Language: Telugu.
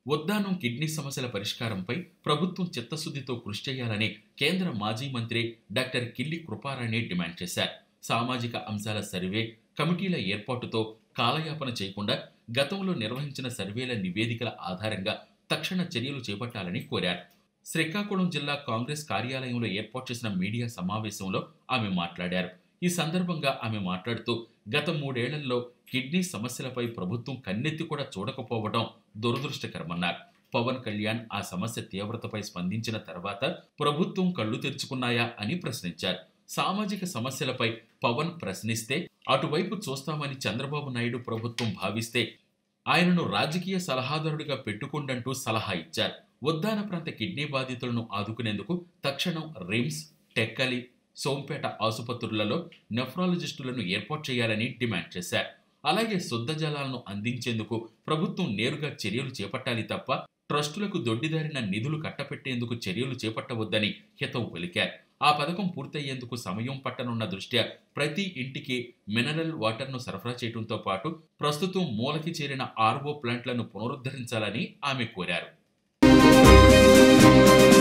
ఉద్దానం కిడ్నీ సమస్యల పరిష్కారంపై ప్రభుత్వం చిత్తశుద్ధితో కృషి చేయాలని కేంద్ర మాజీ మంత్రి డాక్టర్ కిల్లి కృపారాణి డిమాండ్ చేశారు సామాజిక అంశాల సర్వే కమిటీల ఏర్పాటుతో కాలయాపన చేయకుండా గతంలో నిర్వహించిన సర్వేల నివేదికల ఆధారంగా తక్షణ చర్యలు చేపట్టాలని కోరారు శ్రీకాకుళం జిల్లా కాంగ్రెస్ కార్యాలయంలో ఏర్పాటు చేసిన మీడియా సమావేశంలో ఆమె మాట్లాడారు ఈ సందర్భంగా ఆమె మాట్లాడుతూ గత మూడేళ్లలో కిడ్నీ సమస్యలపై ప్రభుత్వం కన్నెత్తి కూడా చూడకపోవడం దురదృష్టకరమన్నారు పవన్ కళ్యాణ్ ఆ సమస్య తీవ్రతపై స్పందించిన తర్వాత ప్రభుత్వం కళ్ళు తెరుచుకున్నాయా అని ప్రశ్నించారు సామాజిక సమస్యలపై పవన్ ప్రశ్నిస్తే అటువైపు చూస్తామని చంద్రబాబు నాయుడు ప్రభుత్వం భావిస్తే ఆయనను రాజకీయ సలహాదారుడిగా పెట్టుకుండంటూ సలహా ఇచ్చారు ఉద్దాన ప్రాంత కిడ్నీ బాధితులను ఆదుకునేందుకు తక్షణం రిమ్స్ టెక్కలి సోంపేట ఆసుపత్రులలో నెఫ్రాలజిస్టులను ఏర్పాటు చేయాలని డిమాండ్ చేశారు అలాగే శుద్ధ జలాలను అందించేందుకు ప్రభుత్వం నేరుగా చర్యలు చేపట్టాలి తప్ప ట్రస్టులకు దొడ్డిదారిన నిధులు కట్టపెట్టేందుకు చర్యలు చేపట్టవద్దని హితవు పలికారు ఆ పథకం పూర్తయ్యేందుకు సమయం పట్టనున్న దృష్ట్యా ప్రతి ఇంటికి మినరల్ వాటర్ను సరఫరా చేయడంతో పాటు ప్రస్తుతం మూలకి చేరిన ఆర్ఓ ప్లాంట్లను పునరుద్ధరించాలని ఆమె కోరారు